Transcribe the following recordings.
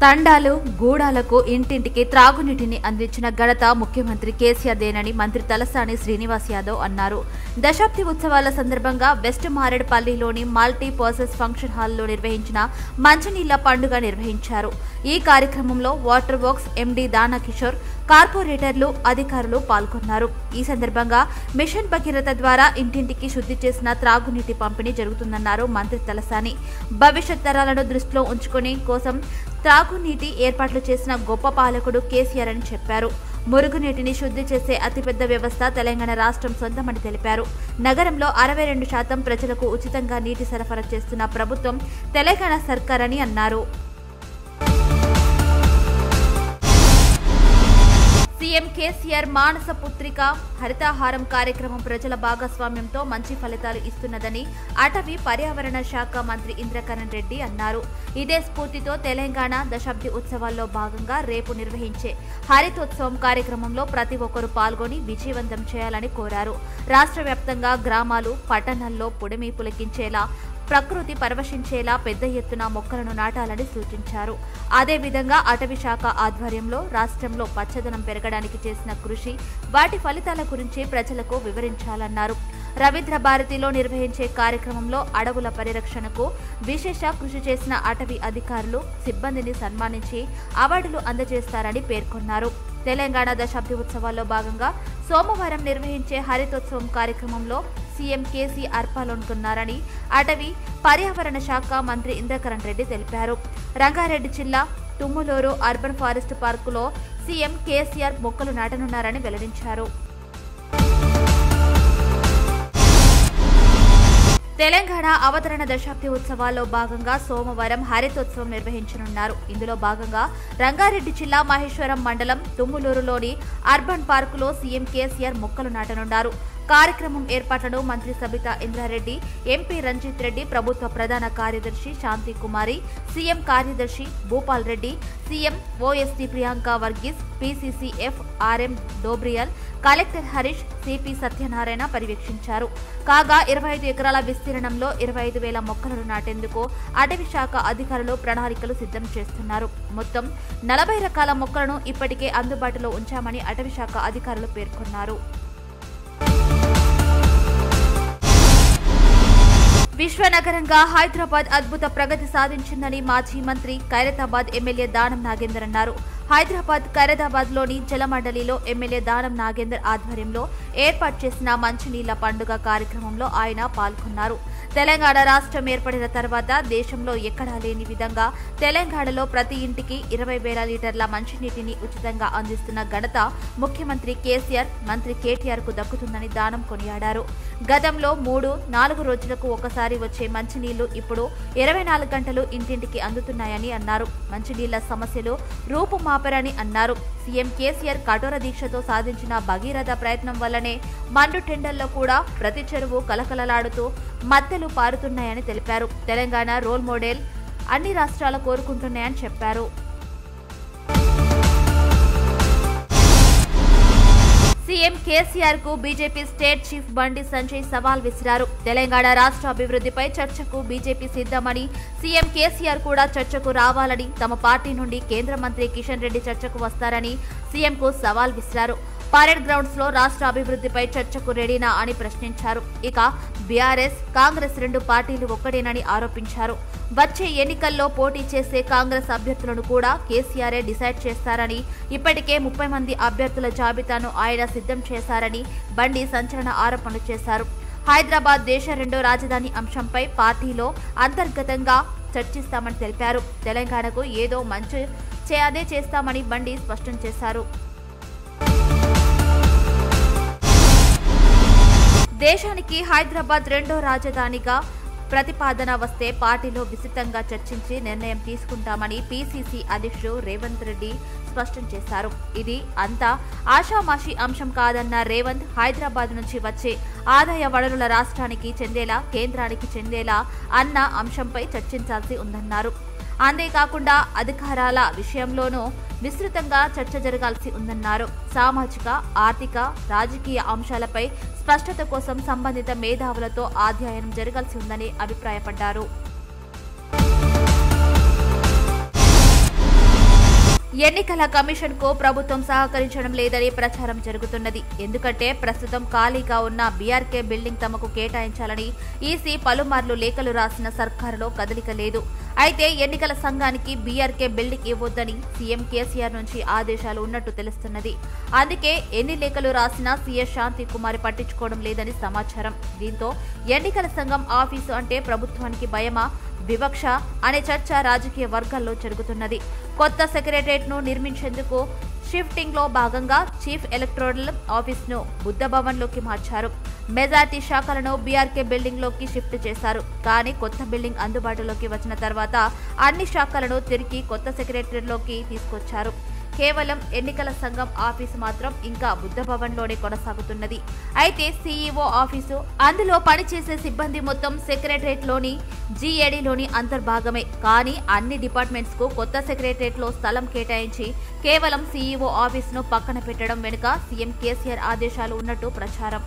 తండాలు గూడాలకు ఇంటింటికి త్రాగునీటిని అందించిన ఘనత ముఖ్యమంత్రి కేసీఆర్ దేనని మంత్రి తలసాని శ్రీనివాస్ యాదవ్ అన్నారు దశాబ్ది ఉత్సవాల సందర్భంగా వెస్ట్ మారేడుపల్లిలోని మల్టీ పర్పస్ ఫంక్షన్ హాల్లో నిర్వహించిన మంచినీళ్ల పండుగ నిర్వహించారు ఈ కార్యక్రమంలో వాటర్ వర్క్స్ ఎండీ దానా కిషోర్ కార్పొరేటర్లు అధికారులు పాల్గొన్నారు ఈ సందర్భంగా మిషన్ భగీరథ ద్వారా ఇంటింటికి శుద్ధి చేసిన త్రాగునీటి పంపిణీ జరుగుతుందన్నారు మంత్రి తలసాని భవిష్యత్ తరాలను దృష్టిలో ఉంచుకుని కోసం త్రాగునీటి ఏర్పాట్లు చేసిన గొప్ప పాలకుడు కేసీఆర్ అని చెప్పారు మురుగునీటిని శుద్ధి చేసే అతిపెద్ద వ్యవస్థ తెలంగాణ రాష్ట్రం సొంతమని తెలిపారు నగరంలో అరవై రెండు శాతం ప్రజలకు ఉచితంగా నీటి సరఫరా చేస్తున్న ప్రభుత్వం తెలంగాణ సర్కార్ అని అన్నారు సీఎం కేసీఆర్ మానస పుత్రిక హరితాహారం కార్యక్రమం ప్రజల భాగస్వామ్యంతో మంచి ఫలితాలు ఇస్తున్నదని అటవీ పర్యావరణ శాఖ మంత్రి ఇంద్రకరణ్ రెడ్డి అన్నారు ఇదే స్ఫూర్తితో తెలంగాణ దశాబ్ది ఉత్సవాల్లో భాగంగా రేపు నిర్వహించే హరితోత్సవం కార్యక్రమంలో ప్రతి ఒక్కరూ పాల్గొని విజయవంతం చేయాలని కోరారు రాష్ట్ర వ్యాప్తంగా గ్రామాలు పట్టణాల్లో పుడమి పులకించేలా ప్రకృతి పరవశించేలా పెద్ద ఎత్తున మొక్కలను నాటాలని సూచించారు అదేవిధంగా అటవీ శాఖ ఆధ్వర్యంలో రాష్ట్రంలో పచ్చదనం పెరగడానికి చేసిన కృషి వాటి ఫలితాల గురించి ప్రజలకు వివరించాలన్నారు రవీంద్ర భారతిలో నిర్వహించే కార్యక్రమంలో అడవుల పరిరక్షణకు విశేష కృషి చేసిన అటవీ అధికారులు సిబ్బందిని సన్మానించి అవార్డులు అందజేస్తారని పేర్కొన్నారు తెలంగాణ దశాబ్ది ఉత్సవాల్లో భాగంగా సోమవారం నిర్వహించే హరితోత్సవం కార్యక్రమంలో సీఎం కేసీఆర్ పాల్గొనుకున్నారని అటవీ పర్యావరణ శాఖ మంత్రి ఇంద్రకరణ్ రెడ్డి తెలిపారు రంగారెడ్డి జిల్లా తుమ్ములూరు అర్బన్ ఫారెస్ట్ పార్కులో సీఎం కేసీఆర్ మొక్కలు నాటనున్నారని వెల్లడించారు తెలంగాణ అవతరణ దశాబ్ది ఉత్సవాల్లో భాగంగా సోమవారం హరితోత్సవం నిర్వహించనున్నారు ఇందులో భాగంగా రంగారెడ్డి జిల్లా మహేశ్వరం మండలం తుమ్ములూరులోని అర్బన్ పార్కులో సీఎం కేసీఆర్ మొక్కలు నాటనున్నారు కార్యక్రమం ఏర్పాట్లను మంత్రి సబితా ఇంద్రారెడ్డి ఎంపీ రంజిత్ రెడ్డి ప్రభుత్వ ప్రధాన కార్యదర్శి శాంతి కుమారి సీఎం కార్యదర్శి Bhupal Reddy CM OSD Priyanka Varghese PCCF RM Dobriyal collector Harish CP Satyanarayana పర్యవేక్షించారు కాగా ఇరవై ఐదు ఎకరాల విస్తీర్ణంలో ఇరవై ఐదు వేల మొక్కలను నాటేందుకు అటవీ శాఖ అధికారులు ప్రణాళికలు సిద్ధం చేస్తున్నారు మొత్తం నలభై రకాల మొక్కలను ఇప్పటికే అందుబాటులో ఉంచామని అటవీ శాఖ అధికారులు పేర్కొన్నారు విశ్వనగరంగా హైదరాబాద్ అద్భుత ప్రగతి సాధించిందని మాజీ మంత్రి ఖైరతాబాద్ ఎమ్మెల్యే దానం నాగేందర్ అన్నారు హైదరాబాద్ ఖైరతాబాద్ లోని జలమండలిలో ఎమ్మెల్యే దానం నాగేందర్ ఆధ్వర్యంలో ఏర్పాటు చేసిన మంచినీళ్ల పండుగ కార్యక్రమంలో ఆయన పాల్గొన్నారు తెలంగాణ రాష్ట్రం ఏర్పడిన తర్వాత దేశంలో ఎక్కడా లేని విధంగా తెలంగాణలో ప్రతి ఇంటికి ఇరవై వేల లీటర్ల మంచినీటిని ఉచితంగా అందిస్తున్న ఘనత ముఖ్యమంత్రి కేసీఆర్ మంత్రి కేటీఆర్ కు దక్కుతుందని దానం కొనియాడారు గతంలో మూడు నాలుగు రోజులకు ఒకసారి వచ్చే మంచినీళ్లు ఇప్పుడు ఇరవై నాలుగు గంటలు ఇంటింటికి అందుతున్నాయని అన్నారు మంచినీళ్ల సమస్యలు రూపుమాపరని అన్నారు సీఎం కేసీఆర్ కఠోర దీక్షతో సాధించిన భగీరథ ప్రయత్నం వల్లనే మండు టెండర్లో కూడా ప్రతి చెరువు కలకలలాడుతూ మత్తెలు పారుతున్నాయని తెలిపారు తెలంగాణ రోల్ మోడల్ అన్ని రాష్ట్రాలు కోరుకుంటున్నాయని చెప్పారు సీఎం కేసీఆర్ కు బీజేపీ స్టేట్ చీఫ్ బండి సంజయ్ సవాల్ విసిరారు తెలంగాణ రాష్ట్ర అభివృద్ధిపై చర్చకు బీజేపీ సిద్ధమని సీఎం కేసీఆర్ కూడా చర్చకు రావాలని తమ పార్టీ నుండి కేంద్ర మంత్రి కిషన్ రెడ్డి చర్చకు వస్తారని సీఎంకు సవాల్ విసిరారు పరేడ్ గ్రౌండ్స్ లో రాష్ట్ర అభివృద్ధిపై చర్చకు రెడీనా అని ప్రశ్నించారు ఇక బీఆర్ఎస్ కాంగ్రెస్ రెండు పార్టీలు ఒక్కటేనని ఆరోపించారు వచ్చే ఎన్నికల్లో పోటీ చేసే కాంగ్రెస్ అభ్యర్థులను కూడా కేసీఆరే డిసైడ్ చేస్తారని ఇప్పటికే ముప్పై మంది అభ్యర్థుల జాబితాను ఆయన సిద్ధం చేశారని బండి సంచలన ఆరోపణలు చేశారు హైదరాబాద్ దేశ రెండో రాజధాని అంశంపై పార్టీలో అంతర్గతంగా చర్చిస్తామని తెలిపారు తెలంగాణకు ఏదో మంచి చే- అదే చేస్తామని బండి స్పష్టం చేశారు దేశానికి హైదరాబాద్ రెండో రాజధానిగా ప్రతిపాదన వస్తే పార్టీలో విస్తృతంగా చర్చించి నిర్ణయం తీసుకుంటామని పీసీసీ అధ్యక్షుడు రేవంత్ రెడ్డి స్పష్టం చేశారు ఇది అంతా ఆషామాషి అంశం కాదన్న రేవంత్ హైదరాబాద్ నుంచి వచ్చే ఆదాయ వనరుల రాష్ట్రానికి చెందేలా కేంద్రానికి చెందేలా అన్న అంశంపై చర్చించాల్సి ఉందన్నారు అంతేకాకుండా అధికారాల విషయంలోనూ విస్తృతంగా చర్చ జరగాల్సి ఉందన్నారు సామాజిక ఆర్థిక రాజకీయ అంశాలపై స్పష్టత కోసం సంబంధిత మేధావులతో అధ్యయనం జరగాల్సి ఉందని అభిప్రాయపడ్డారు ఎన్నికల కమిషన్ కు ప్రభుత్వం సహకరించడం లేదని ప్రచారం జరుగుతున్నది ఎందుకంటే ప్రస్తుతం ఖాళీగా ఉన్న బీఆర్కే బిల్డింగ్ తమకు కేటాయించాలని ఈసీ పలుమార్లు లేఖలు రాసిన సర్కారులో కదలిక లేదు అయితే ఎన్నికల సంఘానికి బీఆర్కే బిల్డింగ్ ఇవ్వొద్దని సీఎం కేసీఆర్ నుంచి ఆదేశాలు ఉన్నట్టు తెలుస్తున్నది అందుకే ఎన్ని లేఖలు రాసినా సీఎస్ శాంతి కుమారి పట్టించుకోవడం లేదని సమాచారం దీంతో ఎన్నికల సంఘం ఆఫీసు అంటే ప్రభుత్వానికి భయమా వివక్ష అనే చర్చ రాజకీయ వర్గాల్లో జరుగుతున్నది కొత్త సెక్రటరియట్ ను నిర్మించేందుకు షిఫ్టింగ్ లో భాగంగా చీఫ్ ఎలక్టోరల్ ఆఫీస్ ను బుద్ధ భవన్ లోకి మార్చారు మెజార్టీ శాఖలను బీఆర్కే బిల్డింగ్ లోకి షిఫ్ట్ చేశారు కానీ కొత్త బిల్డింగ్ అందుబాటులోకి వచ్చిన తర్వాత అన్ని శాఖలను తిరిగి కొత్త సెక్రటరియట్ లోకి తీసుకొచ్చారు కేవలం ఎన్నికల సంఘం ఆఫీసు మాత్రం ఇంకా బుద్ధ భవన్ లోనే కొనసాగుతున్నది అయితే సీఈఓ ఆఫీసు అందులో పనిచేసే సిబ్బంది మొత్తం సెక్రటరియట్ లోని జీఏడీలోని అంతర్భాగమే కానీ అన్ని డిపార్ట్మెంట్స్ కు కొత్త సెక్రటరియట్ లో స్థలం కేటాయించి కేవలం సీఈఓ ఆఫీసును పక్కన పెట్టడం వెనుక సీఎం కేసీఆర్ ఆదేశాలు ఉన్నట్టు ప్రచారం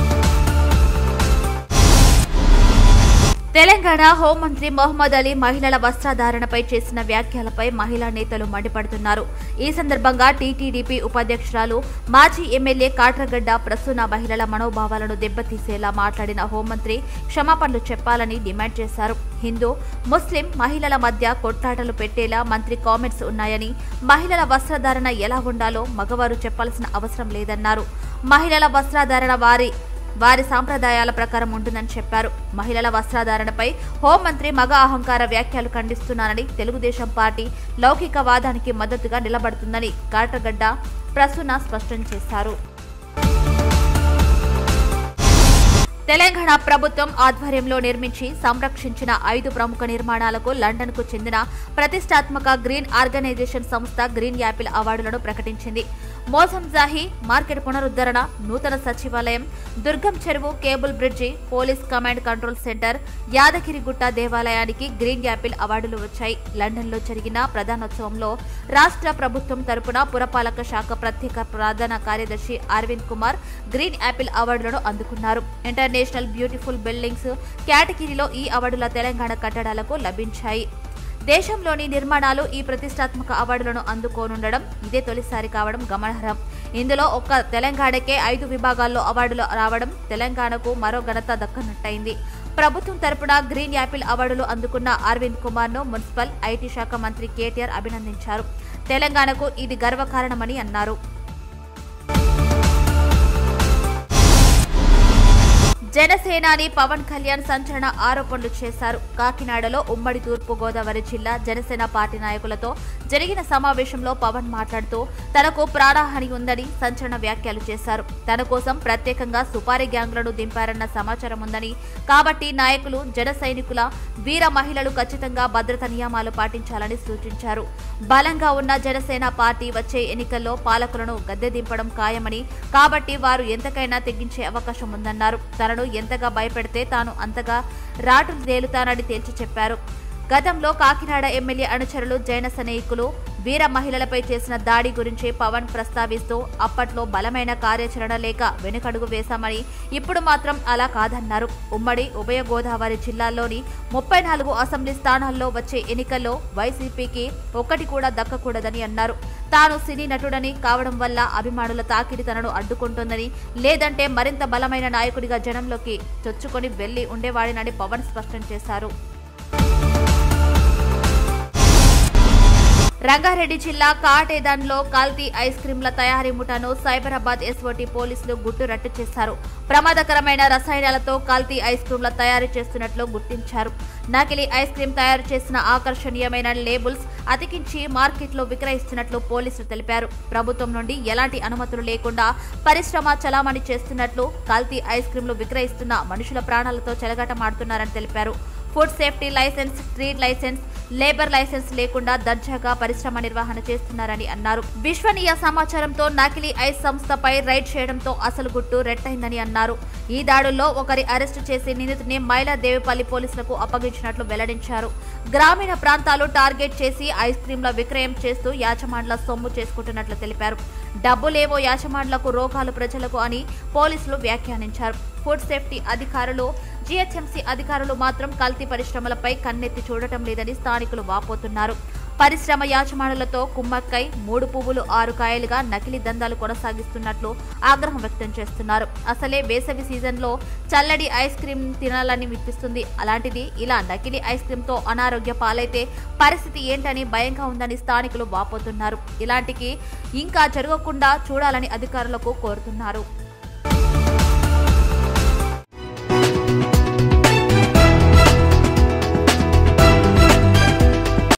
తెలంగాణ హోంమంత్రి మొహమ్మద్ అలీ మహిళల వస్త్రధారణపై చేసిన వ్యాఖ్యలపై మహిళా నేతలు మండిపడుతున్నారు ఈ సందర్భంగా టీటీడీపీ ఉపాధ్యక్షురాలు మాజీ ఎమ్మెల్యే కాట్రగడ్డ ప్రసూన మహిళల మనోభావాలను దెబ్బతీసేలా మాట్లాడిన హోంమంత్రి క్షమాపణలు చెప్పాలని డిమాండ్ చేశారు హిందూ ముస్లిం మహిళల మధ్య కొట్లాటలు పెట్టేలా మంత్రి కామెంట్స్ ఉన్నాయని మహిళల వస్త్రధారణ ఎలా ఉండాలో మగవారు చెప్పాల్సిన అవసరం లేదన్నారు మహిళల వస్త్రధారణ వారి వారి సాంప్రదాయాల ప్రకారం ఉంటుందని చెప్పారు మహిళల వస్త్రధారణపై హోంమంత్రి మగ అహంకార వ్యాఖ్యలు ఖండిస్తున్నానని తెలుగుదేశం పార్టీ లౌకికవాదానికి మద్దతుగా నిలబడుతుందని కాటగడ్డ ప్రసూన స్పష్టం చేశారు తెలంగాణ ప్రభుత్వం ఆధ్వర్యంలో నిర్మించి సంరక్షించిన ఐదు ప్రముఖ నిర్మాణాలకు లండన్ కు చెందిన ప్రతిష్టాత్మక గ్రీన్ ఆర్గనైజేషన్ సంస్థ గ్రీన్ యాపిల్ అవార్డులను ప్రకటించింది మోసం జాహీ మార్కెట్ పునరుద్ధరణ నూతన సచివాలయం Durgam Cheruvu cable bridge police command control centre Yadagirigutta దేవాలయానికి గ్రీన్ యాపిల్ అవార్డులు వచ్చాయి లండన్లో జరిగిన ప్రధానోత్సవంలో రాష్ట్ర ప్రభుత్వం తరపున పురపాలక శాఖ ప్రత్యేక ప్రధాన కార్యదర్శి అరవింద్ కుమార్ గ్రీన్ యాపిల్ అవార్డులను అందుకున్నారు ఇంటర్నేషనల్ బ్యూటిఫుల్ బిల్డింగ్స్ కేటగిరీలో ఈ అవార్డుల తెలంగాణ కట్టడాలకు లభించాయి దేశంలోని నిర్మాణాలు ఈ ప్రతిష్టాత్మక అవార్డులను అందుకోనుండడం ఇదే తొలిసారి కావడం గమనార్హం ఇందులో ఒక్క తెలంగాణకే ఐదు విభాగాల్లో అవార్డులు రావడం తెలంగాణకు మరో ఘనత దక్కనట్టయింది ప్రభుత్వం తరపున గ్రీన్ యాపిల్ అవార్డులు అందుకున్న అరవింద్ కుమార్ ను మున్సిపల్ ఐటీ శాఖ మంత్రి కేటీఆర్ అభినందించారు తెలంగాణకు ఇది గర్వకారణమని అన్నారు జనసేనాని పవన్ కళ్యాణ్ సంచలన ఆరోపణలు చేశారు కాకినాడలో ఉమ్మడి తూర్పు గోదావరి జిల్లా జనసేన పార్టీ నాయకులతో జరిగిన సమావేశంలో పవన్ మాట్లాడుతూ తనకు ప్రాణహాని ఉందని సంచలన వ్యాఖ్యలు చేశారు తన కోసం ప్రత్యేకంగా సుపారీ గ్యాంగ్లను దింపారన్న సమాచారం ఉందని కాబట్టి నాయకులు జన సైనికుల వీర మహిళలు ఖచ్చితంగా భద్రత నియమాలు పాటించాలని సూచించారు బలంగా ఉన్న జనసేన పార్టీ వచ్చే ఎన్నికల్లో పాలకులను గద్దె దింపడం ఖాయమని కాబట్టి వారు ఎంతకైనా తెగించే అవకాశం ఉందన్నారు తనను ఎంతగా భయపెడితే తాను అంతగా రాటులు తేలుతానని తేల్చి చెప్పారు గతంలో కాకినాడ ఎమ్మెల్యే అనుచరులు జైన సైనికులు వీర మహిళలపై చేసిన దాడి గురించి పవన్ ప్రస్తావిస్తూ అప్పట్లో బలమైన కార్యాచరణ లేక వెనుకడుగు వేశామని ఇప్పుడు మాత్రం అలా కాదన్నారు ఉమ్మడి ఉభయ గోదావరి జిల్లాల్లోని ముప్పై నాలుగు అసెంబ్లీ స్థానాల్లో వచ్చే ఎన్నికల్లో వైసీపీకి ఒక్కటి కూడా దక్కకూడదని అన్నారు తాను సినీ నటుడని కావడం వల్ల అభిమానుల తాకిడి తనను అడ్డుకుంటోందని లేదంటే మరింత బలమైన నాయకుడిగా జనంలోకి చొచ్చుకొని వెళ్లి ఉండేవాడినని పవన్ స్పష్టం చేశారు రంగారెడ్డి జిల్లా కాటేదాన్లో కల్తీ ఐస్ క్రీంల తయారీ ముఠాను సైబరాబాద్ ఎస్ఓటీ పోలీసులు గుట్టు రట్టు చేశారు ప్రమాదకరమైన రసాయనాలతో కల్తీ ఐస్ క్రీంల తయారు చేస్తున్నట్లు గుర్తించారు నకిలీ ఐస్ క్రీం తయారు చేసిన ఆకర్షణీయమైన లేబుల్స్ అతికించి మార్కెట్లో విక్రయిస్తున్నట్లు పోలీసులు తెలిపారు ప్రభుత్వం నుండి ఎలాంటి అనుమతులు లేకుండా పరిశ్రమ చలామణి చేస్తున్నట్లు కల్తీ ఐస్ క్రీంలు విక్రయిస్తున్న మనుషుల ప్రాణాలతో చెలగాటమాడుతున్నారని తెలిపారు food safety licence trade licence labour licence లేకుండా దర్జాగా పరిశ్రమ నిర్వహణ చేస్తున్నారని అన్నారు విశ్వనీయ సమాచారంతో నకిలీ ఐస్ సంస్థపై రైడ్ చేయడంతో అసలు గుట్టు రెట్టయిందని అన్నారు ఈ దాడుల్లో ఒకరి అరెస్టు చేసి నిందితుని మైలాదేవిపల్లి పోలీసులకు అప్పగించినట్లు వెల్లడించారు గ్రామీణ ప్రాంతాలు టార్గెట్ చేసి ఐస్ క్రీంల విక్రయం చేస్తూ యాజమాన్ల సొమ్ము చేసుకుంటున్నట్లు తెలిపారు డబ్బులేవో యాజమాన్లకు రోగాలు ప్రజలకు అని పోలీసులు వ్యాఖ్యానించారు ఫుడ్ సేఫ్టీ అధికారులు జీహెచ్ఎంసీ అధికారులు మాత్రం కల్తీ పరిశ్రమలపై కన్నెత్తి చూడటం లేదని స్థానికులు వాపోతున్నారు పరిశ్రమ యాజమానులతో కుమ్మక్కై మూడు పువ్వులు ఆరు కాయలుగా నకిలీ దందాలు కొనసాగిస్తున్నట్లు ఆగ్రహం వ్యక్తం చేస్తున్నారు అసలే వేసవి సీజన్లో చల్లడి ఐస్ క్రీమ్ తినాలని వినిపిస్తుంది అలాంటిది ఇలా నకిలీ ఐస్ క్రీమ్ తో అనారోగ్య పాలైతే పరిస్థితి ఏంటని భయంగా ఉందని స్థానికులు వాపోతున్నారు ఇలాంటికి ఇంకా జరగకుండా చూడాలని అధికారులకు కోరుతున్నారు